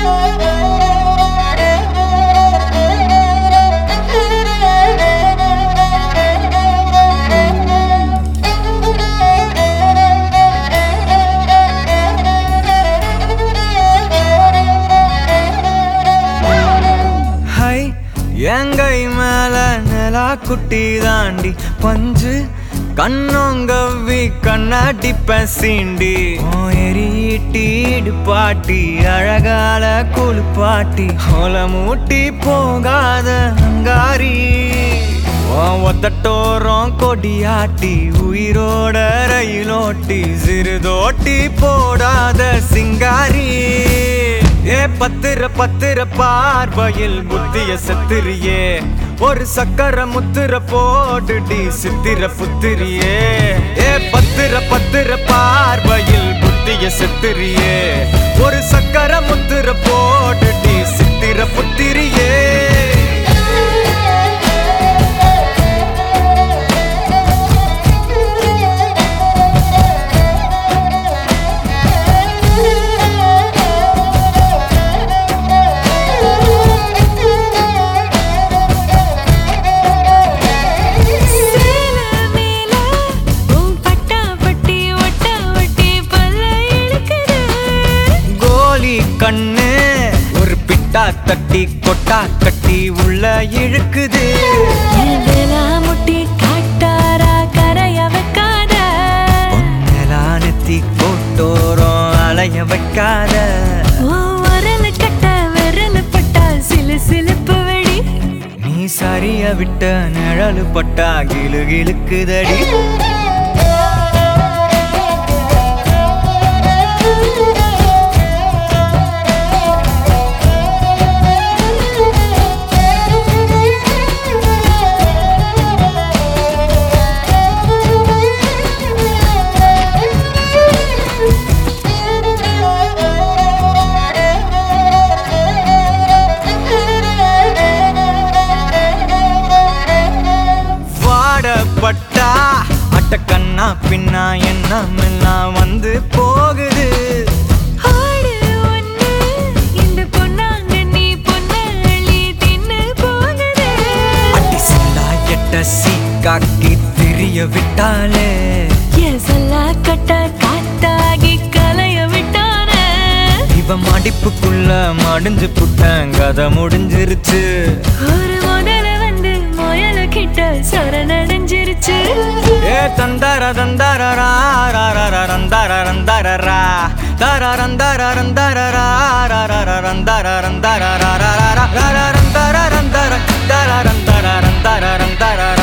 high எங்கை மேல நிலா குட்டி தாண்டி பஞ்சு கண்ணோங்கவ்வி கண்ணாடி பசீண்டி எரியீட்டீடு பாட்டி அழகால குளிப்பாட்டி மூட்டி போகாத அங்காரி உன் ஒத்தட்டோரம் கொடியாட்டி உயிரோட ரயிலோட்டி சிறுதோட்டி போடாத சிங்காரி ஏ பத்திர பத்திர பார்வையில் புத்திய செத்துறியே ஒரு சக்கர முத்திர போடுடி சித்திர புத்திரியே ஏ பத்திர பத்திர பார்வையில் புத்திய செத்துறியே ஒரு சக்கர முத்திர போடுடி சித்திர புத்திரியே சேல மேல உன் பட்டா பட்டி ஒட்ட ஒட்டி பல்ல இழுக்குது கோலி கண்ணு ஒரு பிட்டா தட்டி கொட்டா கட்டி உள்ள இழுக்குது எதெலா முட்டி காட்டாரா கரைய வைக்காத பொன்னலானத்தி கோட்டோரம் அலைய வைக்காத உன் வரல கட்ட விரல பட்டா சிலு சிலுப்பு வெடி நீ சரிய விட்ட நிழலு பட்டா கிளு கிளுக்குதடி வாடப்பட்டா அட்டக்கண்ணா பின்னா என்ன எல்லாம் வந்து போகுது ஆடு ஒண்ணு இந்த பொன்னாங்க நீ பொன்னள்ளி தின்னு போகுது அட்டி சில்லா எட்ட சீக்காக்கி திரிய விட்டாலே எசல்லா கட்ட காத்தாகி கலைய விட்டானே இவ மடிப்புக்குள்ள மடிஞ்சு புட்டேன் கதை முடிஞ்சிருச்சு ஒரு முதல வந்து முயல கிட்ட சரணடைஞ்சிருச்சு ஏ தந்தார தந்தார ரா ரா ரா ரா ரந்தார ரந்தார ரா தார ரந்தார ரந்தார ரா ரா ரா ரா ரந்தார ரந்தார ரா ரா ரா ரா ரா ரா ரந்தார ரந்தார தார ரந்தார ரந்தார ரந்தார